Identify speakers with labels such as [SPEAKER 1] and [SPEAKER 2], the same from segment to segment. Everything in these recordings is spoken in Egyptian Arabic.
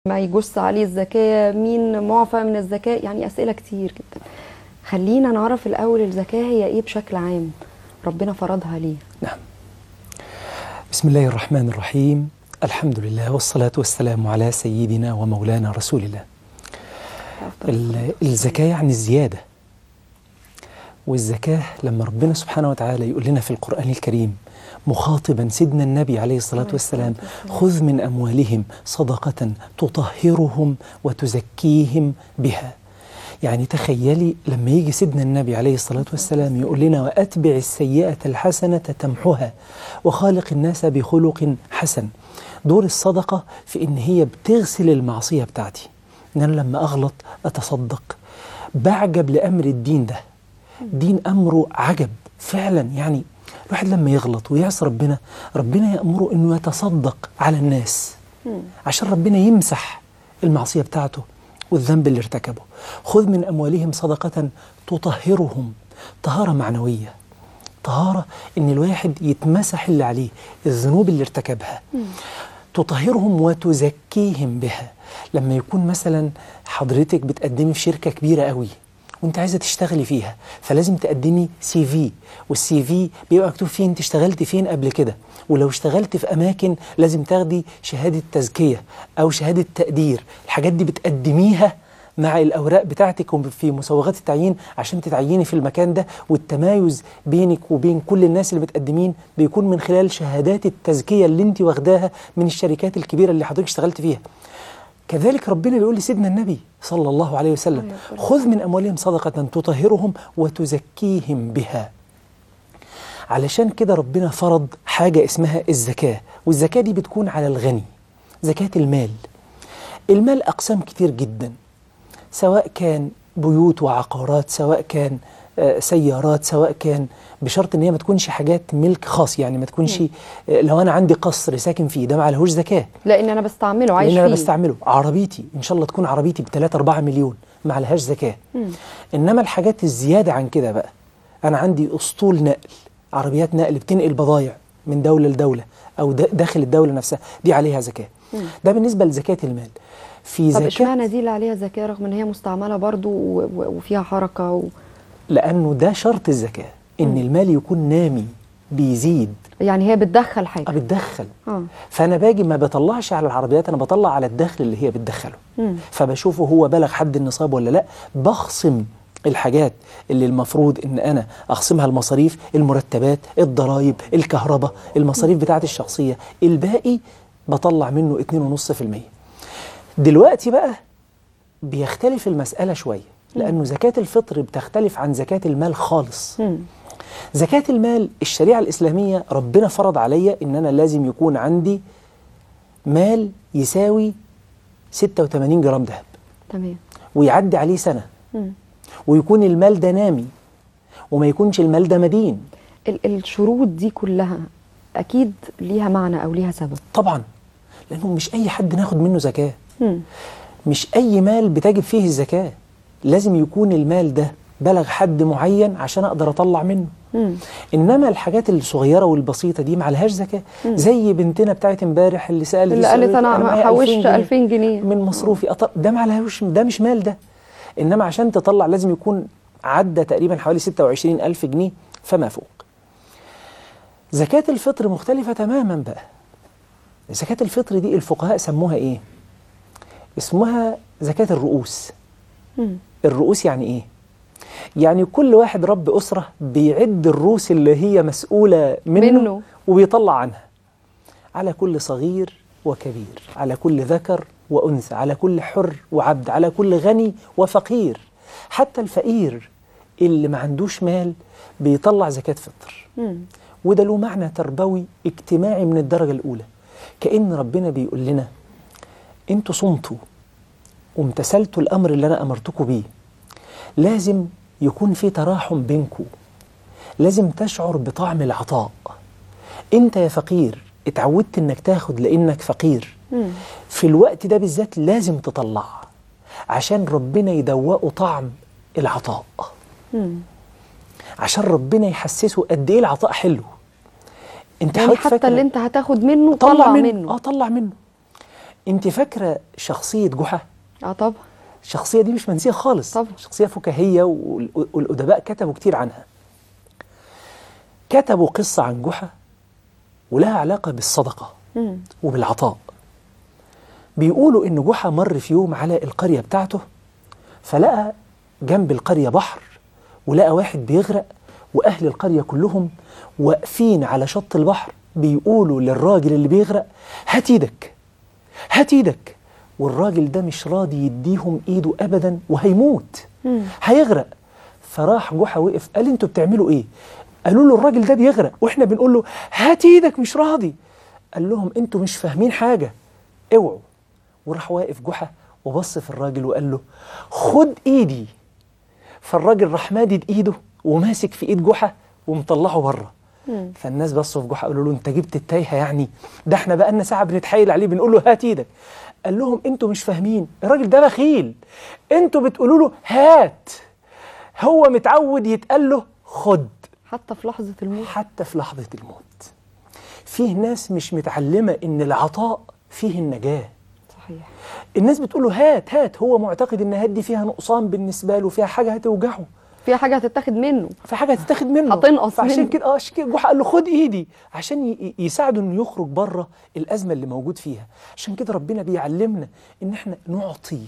[SPEAKER 1] ما يجوز عليه الزكاة مين معفى من الزكاة يعني أسئلة كتير جدا خلينا نعرف الأول الزكاة هي إيه بشكل عام ربنا فرضها ليه
[SPEAKER 2] نعم بسم الله الرحمن الرحيم الحمد لله والصلاة والسلام على سيدنا ومولانا رسول الله ال- الزكاة يعني الزيادة والزكاة لما ربنا سبحانه وتعالى يقول لنا في القرآن الكريم مخاطبا سيدنا النبي عليه الصلاة
[SPEAKER 1] عليه
[SPEAKER 2] والسلام
[SPEAKER 1] الصلاة والسلام.
[SPEAKER 2] خذ من أموالهم صدقة تطهرهم وتزكيهم بها يعني تخيلي لما يجي سيدنا النبي عليه الصلاة والسلام يقول لنا وأتبع السيئة الحسنة تمحها وخالق الناس بخلق حسن دور الصدقة في إن هي بتغسل المعصية بتاعتي إن أنا لما أغلط أتصدق بعجب لأمر الدين ده دين أمره عجب فعلا يعني الواحد لما يغلط ويعصي ربنا ربنا يأمره إنه يتصدق على الناس عشان ربنا يمسح المعصية بتاعته والذنب اللي ارتكبه خذ من أموالهم صدقة تطهرهم طهارة معنوية طهارة إن الواحد يتمسح اللي عليه الذنوب اللي ارتكبها تطهرهم وتزكيهم بها لما يكون مثلا حضرتك بتقدمي في شركة كبيرة قوي وانت عايزه تشتغلي فيها فلازم تقدمي سي في والسي في بيبقى مكتوب فيه انت اشتغلت فين قبل كده ولو اشتغلت في اماكن لازم تاخدي شهاده تزكيه او شهاده تقدير الحاجات دي بتقدميها مع الاوراق بتاعتك في مسوغات التعيين عشان تتعيني في المكان ده والتمايز بينك وبين كل الناس اللي بتقدمين بيكون من خلال شهادات التزكيه اللي انت واخداها من الشركات الكبيره اللي حضرتك اشتغلت فيها كذلك ربنا بيقول لسيدنا النبي صلى الله عليه وسلم خذ من أموالهم صدقة تطهرهم وتزكيهم بها علشان كده ربنا فرض حاجة اسمها الزكاة والزكاة دي بتكون على الغني زكاة المال المال أقسام كتير جدا سواء كان بيوت وعقارات سواء كان آه، سيارات سواء كان بشرط ان هي ما تكونش حاجات ملك خاص يعني ما تكونش آه، لو انا عندي قصر ساكن فيه ده ما عليهوش زكاه
[SPEAKER 1] لأن أنا بستعمله عايش
[SPEAKER 2] لان انا
[SPEAKER 1] فيه
[SPEAKER 2] بستعمله عربيتي ان شاء الله تكون عربيتي ب 3 4 مليون ما عليهاش زكاه انما الحاجات الزياده عن كده بقى انا عندي اسطول نقل عربيات نقل بتنقل بضايع من دوله لدوله او دا- داخل الدوله نفسها دي عليها زكاه ده بالنسبه لزكاه المال في
[SPEAKER 1] طب
[SPEAKER 2] زكاه
[SPEAKER 1] اشمعنى دي اللي عليها زكاة رغم إن هي مستعملة برضو و- و- وفيها حركة و...
[SPEAKER 2] لانه ده شرط الزكاه ان المال يكون نامي بيزيد
[SPEAKER 1] يعني هي بتدخل حاجة
[SPEAKER 2] بتدخل
[SPEAKER 1] اه
[SPEAKER 2] فانا باجي ما بطلعش على العربيات انا بطلع على الدخل اللي هي بتدخله
[SPEAKER 1] مم.
[SPEAKER 2] فبشوفه هو بلغ حد النصاب ولا لا بخصم الحاجات اللي المفروض ان انا اخصمها المصاريف المرتبات الضرائب الكهرباء المصاريف بتاعت الشخصيه الباقي بطلع منه 2.5% دلوقتي بقى بيختلف المساله شويه لانه زكاه الفطر بتختلف عن زكاه المال خالص
[SPEAKER 1] مم.
[SPEAKER 2] زكاة المال الشريعة الإسلامية ربنا فرض عليا إن أنا لازم يكون عندي مال يساوي 86 جرام ذهب
[SPEAKER 1] تمام
[SPEAKER 2] ويعدي عليه سنة
[SPEAKER 1] مم.
[SPEAKER 2] ويكون المال ده نامي وما يكونش المال ده مدين
[SPEAKER 1] ال- الشروط دي كلها أكيد ليها معنى أو ليها سبب
[SPEAKER 2] طبعا لأنه مش أي حد ناخد منه زكاة
[SPEAKER 1] مم.
[SPEAKER 2] مش أي مال بتجب فيه الزكاة لازم يكون المال ده بلغ حد معين عشان أقدر أطلع منه
[SPEAKER 1] مم.
[SPEAKER 2] انما الحاجات الصغيره والبسيطه دي ما عليهاش زكاه زي بنتنا بتاعت امبارح اللي سالت
[SPEAKER 1] اللي قالت
[SPEAKER 2] السؤال،
[SPEAKER 1] أنا
[SPEAKER 2] معايا
[SPEAKER 1] حوشت
[SPEAKER 2] 2000 جنيه
[SPEAKER 1] 2000 جنيه
[SPEAKER 2] من مصروفي أط... ده ما عليهوش ده مش مال ده انما عشان تطلع لازم يكون عدى تقريبا حوالي 26 ألف جنيه فما فوق زكاة الفطر مختلفة تماما بقى زكاة الفطر دي الفقهاء سموها ايه اسمها زكاة الرؤوس
[SPEAKER 1] مم.
[SPEAKER 2] الرؤوس يعني ايه يعني كل واحد رب أسرة بيعد الروس اللي هي مسؤولة منه,
[SPEAKER 1] منه.
[SPEAKER 2] وبيطلع عنها على كل صغير وكبير على كل ذكر وأنثى على كل حر وعبد على كل غني وفقير حتى الفقير اللي ما عندوش مال بيطلع زكاة فطر
[SPEAKER 1] مم.
[SPEAKER 2] وده له معنى تربوي اجتماعي من الدرجة الأولى كأن ربنا بيقول لنا انتوا صمتوا وامتثلتوا الأمر اللي أنا أمرتكم بيه لازم يكون في تراحم بينكم لازم تشعر بطعم العطاء انت يا فقير اتعودت انك تاخد لانك فقير
[SPEAKER 1] مم.
[SPEAKER 2] في الوقت ده بالذات لازم تطلع عشان ربنا يدوقوا طعم العطاء
[SPEAKER 1] مم.
[SPEAKER 2] عشان ربنا يحسسه قد ايه العطاء حلو انت
[SPEAKER 1] يعني
[SPEAKER 2] حضرتك
[SPEAKER 1] حتى
[SPEAKER 2] فاكر-
[SPEAKER 1] اللي انت هتاخد منه طلع, منه,
[SPEAKER 2] اه طلع منه انت فاكره شخصيه جحا
[SPEAKER 1] اه طبعا
[SPEAKER 2] الشخصيه دي مش منسيه خالص
[SPEAKER 1] طبعا.
[SPEAKER 2] شخصيه فكاهيه وال- والادباء كتبوا كتير عنها كتبوا قصه عن جحا ولها علاقه بالصدقه
[SPEAKER 1] مم.
[SPEAKER 2] وبالعطاء بيقولوا ان جحا مر في يوم على القريه بتاعته فلقى جنب القريه بحر ولقى واحد بيغرق واهل القريه كلهم واقفين على شط البحر بيقولوا للراجل اللي بيغرق هات ايدك هات ايدك والراجل ده مش راضي يديهم ايده ابدا وهيموت
[SPEAKER 1] مم.
[SPEAKER 2] هيغرق فراح جحا وقف قال انتوا بتعملوا ايه قالوا له الراجل ده بيغرق واحنا بنقول له هات ايدك مش راضي قال لهم انتوا مش فاهمين حاجه اوعوا وراح واقف جحا وبص في الراجل وقال له خد ايدي فالراجل راح مادد ايده وماسك في ايد جحا ومطلعه بره
[SPEAKER 1] مم.
[SPEAKER 2] فالناس بصوا في جحا قالوا له انت جبت التايهه يعني ده احنا بقالنا ساعه بنتحايل عليه بنقول له هات ايدك قال لهم انتوا مش فاهمين الراجل ده بخيل انتوا بتقولوا له هات هو متعود يتقال له خد
[SPEAKER 1] حتى في لحظه الموت
[SPEAKER 2] حتى في لحظه الموت فيه ناس مش متعلمه ان العطاء فيه النجاه
[SPEAKER 1] صحيح
[SPEAKER 2] الناس بتقول له هات هات هو معتقد ان هات دي فيها نقصان بالنسبه له فيها حاجه هتوجعه
[SPEAKER 1] في حاجه هتتاخد منه
[SPEAKER 2] في حاجه هتتاخد منه
[SPEAKER 1] هتنقص
[SPEAKER 2] فعشان
[SPEAKER 1] منه.
[SPEAKER 2] كده اه عشان كده جحا قال له خد ايدي عشان ي- ي- يساعده انه يخرج بره الازمه اللي موجود فيها عشان كده ربنا بيعلمنا ان احنا نعطي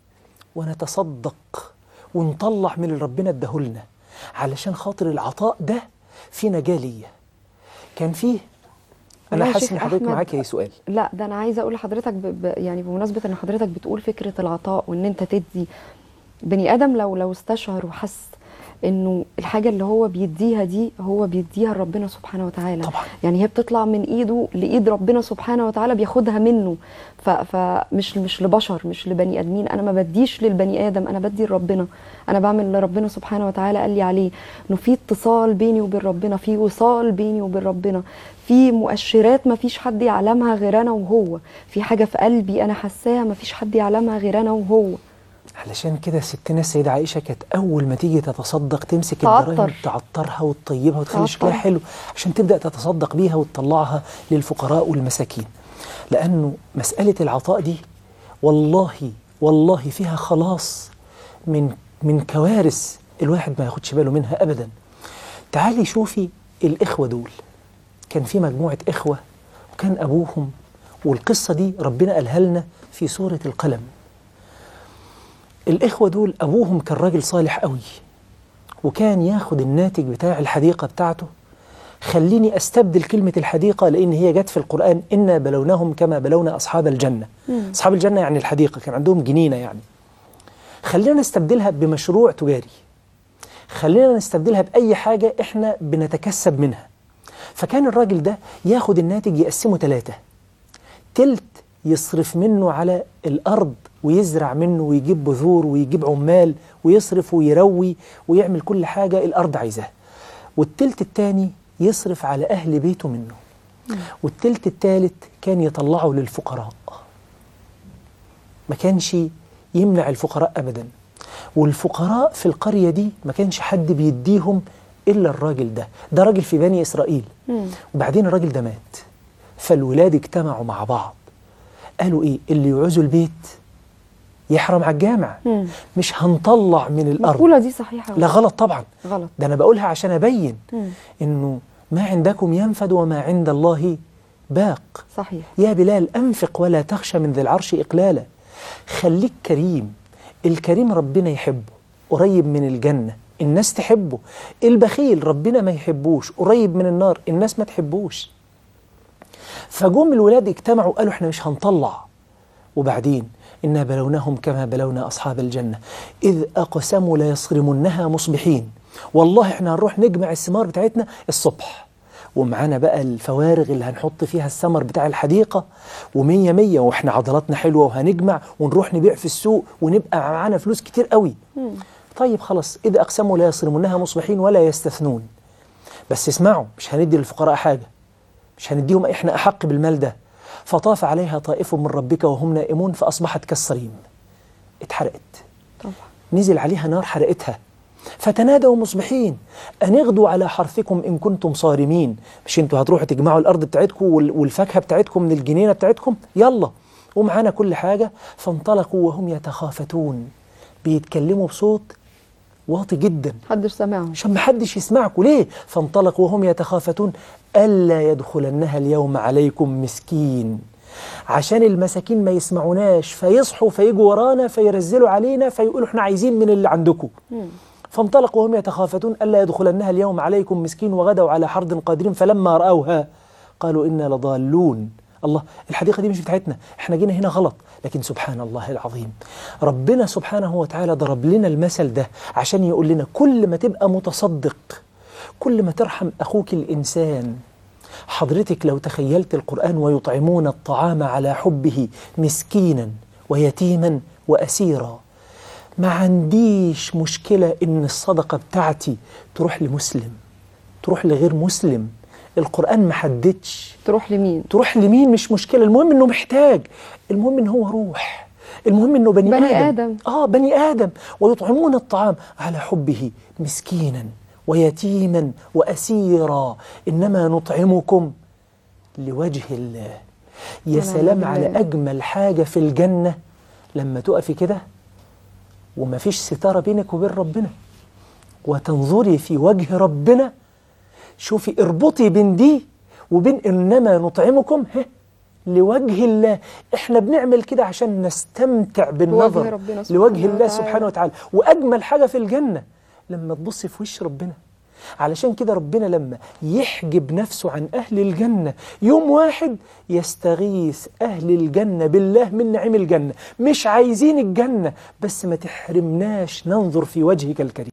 [SPEAKER 2] ونتصدق ونطلع من اللي ربنا اداهولنا علشان خاطر العطاء ده في نجاه ليا كان فيه انا
[SPEAKER 1] والله يا
[SPEAKER 2] حاسس
[SPEAKER 1] شيخ
[SPEAKER 2] ان حضرتك
[SPEAKER 1] أحمد،
[SPEAKER 2] معاك يا سؤال
[SPEAKER 1] لا ده انا عايزه اقول لحضرتك ب... ب... يعني بمناسبه ان حضرتك بتقول فكره العطاء وان انت تدي بني ادم لو لو استشعر وحس انه الحاجه اللي هو بيديها دي هو بيديها لربنا سبحانه وتعالى
[SPEAKER 2] طبعا.
[SPEAKER 1] يعني هي بتطلع من ايده لايد ربنا سبحانه وتعالى بياخدها منه ف... فمش مش لبشر مش لبني ادمين انا ما بديش للبني ادم انا بدي لربنا انا بعمل اللي ربنا سبحانه وتعالى قال لي عليه انه في اتصال بيني وبين ربنا في وصال بيني وبين ربنا في مؤشرات ما فيش حد يعلمها غير انا وهو في حاجه في قلبي انا حاساها ما فيش حد يعلمها غير انا وهو
[SPEAKER 2] علشان كده ستنا السيدة عائشة كانت أول ما تيجي تتصدق تمسك
[SPEAKER 1] تعطر.
[SPEAKER 2] الدراهم تعطرها وتطيبها وتخلي
[SPEAKER 1] تعطر.
[SPEAKER 2] شكلها حلو عشان تبدأ تتصدق بيها وتطلعها للفقراء والمساكين لأنه مسألة العطاء دي والله والله فيها خلاص من من كوارث الواحد ما ياخدش باله منها أبدا تعالي شوفي الإخوة دول كان في مجموعة إخوة وكان أبوهم والقصة دي ربنا قالها لنا في سورة القلم الإخوة دول أبوهم كان راجل صالح قوي وكان ياخد الناتج بتاع الحديقة بتاعته خليني أستبدل كلمة الحديقة لأن هي جت في القرآن إنا بلوناهم كما بلونا أصحاب الجنة أصحاب الجنة يعني الحديقة كان عندهم جنينة يعني خلينا نستبدلها بمشروع تجاري خلينا نستبدلها بأي حاجة إحنا بنتكسب منها فكان الراجل ده ياخد الناتج يقسمه ثلاثة تلت يصرف منه على الأرض ويزرع منه ويجيب بذور ويجيب عمال ويصرف ويروي ويعمل كل حاجة الأرض عايزاها والتلت التاني يصرف على أهل بيته منه والتلت التالت كان يطلعه للفقراء ما كانش يمنع الفقراء أبدا والفقراء في القرية دي ما كانش حد بيديهم إلا الراجل ده ده راجل في بني إسرائيل
[SPEAKER 1] مم.
[SPEAKER 2] وبعدين الراجل ده مات فالولاد اجتمعوا مع بعض قالوا ايه اللي يعوزوا البيت يحرم على الجامع
[SPEAKER 1] مم.
[SPEAKER 2] مش هنطلع من الارض
[SPEAKER 1] المقوله دي صحيحه
[SPEAKER 2] لا غلط طبعا
[SPEAKER 1] غلط
[SPEAKER 2] ده انا بقولها عشان ابين
[SPEAKER 1] مم.
[SPEAKER 2] انه ما عندكم ينفد وما عند الله باق
[SPEAKER 1] صحيح
[SPEAKER 2] يا بلال أنفق ولا تخشى من ذي العرش إقلالا خليك كريم الكريم ربنا يحبه قريب من الجنة الناس تحبه البخيل ربنا ما يحبوش قريب من النار الناس ما تحبوش فجم الولاد اجتمعوا قالوا احنا مش هنطلع وبعدين إنا بلوناهم كما بلونا أصحاب الجنة إذ أقسموا ليصرمنها مصبحين والله احنا هنروح نجمع الثمار بتاعتنا الصبح ومعانا بقى الفوارغ اللي هنحط فيها الثمر بتاع الحديقة ومية مية واحنا عضلاتنا حلوة وهنجمع ونروح نبيع في السوق ونبقى معانا فلوس كتير قوي طيب خلاص إذ أقسموا لا يصرمونها مصبحين ولا يستثنون بس اسمعوا مش هندي للفقراء حاجة مش هنديهم احنا أحق بالمال ده فطاف عليها طائف من ربك وهم نائمون فأصبحت كالصريم اتحرقت
[SPEAKER 1] طبعا
[SPEAKER 2] نزل عليها نار حرقتها فتنادوا مصبحين أن اغدوا على حرثكم إن كنتم صارمين مش انتوا هتروحوا تجمعوا الأرض بتاعتكم وال- والفاكهة بتاعتكم من الجنينة بتاعتكم يلا ومعانا كل حاجة فانطلقوا وهم يتخافتون بيتكلموا بصوت واطي جدا
[SPEAKER 1] محدش سامعهم
[SPEAKER 2] عشان ما حدش يسمعكم ليه فانطلقوا وهم يتخافتون ألا يدخلنها اليوم عليكم مسكين عشان المساكين ما يسمعوناش فيصحوا فيجوا ورانا فيرزلوا علينا فيقولوا احنا عايزين من اللي عندكم فانطلقوا وهم يتخافتون ألا يدخلنها اليوم عليكم مسكين وغدوا على حرد قادرين فلما رأوها قالوا إنا لضالون الله الحديقة دي مش بتاعتنا احنا جينا هنا غلط لكن سبحان الله العظيم ربنا سبحانه وتعالى ضرب لنا المثل ده عشان يقول لنا كل ما تبقى متصدق كل ما ترحم أخوك الإنسان حضرتك لو تخيلت القرآن ويطعمون الطعام على حبه مسكينا ويتيما وأسيرا ما عنديش مشكلة إن الصدقة بتاعتي تروح لمسلم تروح لغير مسلم القرآن ما حددش
[SPEAKER 1] تروح لمين
[SPEAKER 2] تروح لمين مش مشكلة المهم إنه محتاج المهم إن هو روح المهم إنه بني,
[SPEAKER 1] بني
[SPEAKER 2] آدم.
[SPEAKER 1] آدم.
[SPEAKER 2] آه بني آدم ويطعمون الطعام على حبه مسكينا ويتيما وأسيرا إنما نطعمكم لوجه الله يا
[SPEAKER 1] ونعم
[SPEAKER 2] سلام على
[SPEAKER 1] بالله.
[SPEAKER 2] أجمل حاجة في الجنة لما تقفي كده ومفيش ستارة بينك وبين ربنا وتنظري في وجه ربنا شوفي اربطي بين دي وبين انما نطعمكم ها لوجه الله احنا بنعمل كده عشان نستمتع بالنظر
[SPEAKER 1] ربنا سبحانه
[SPEAKER 2] لوجه الله
[SPEAKER 1] وتعالى.
[SPEAKER 2] سبحانه وتعالى واجمل حاجه في الجنه لما تبصي في وش ربنا علشان كده ربنا لما يحجب نفسه عن أهل الجنة يوم واحد يستغيث أهل الجنة بالله من نعيم الجنة مش عايزين الجنة بس ما تحرمناش ننظر في وجهك الكريم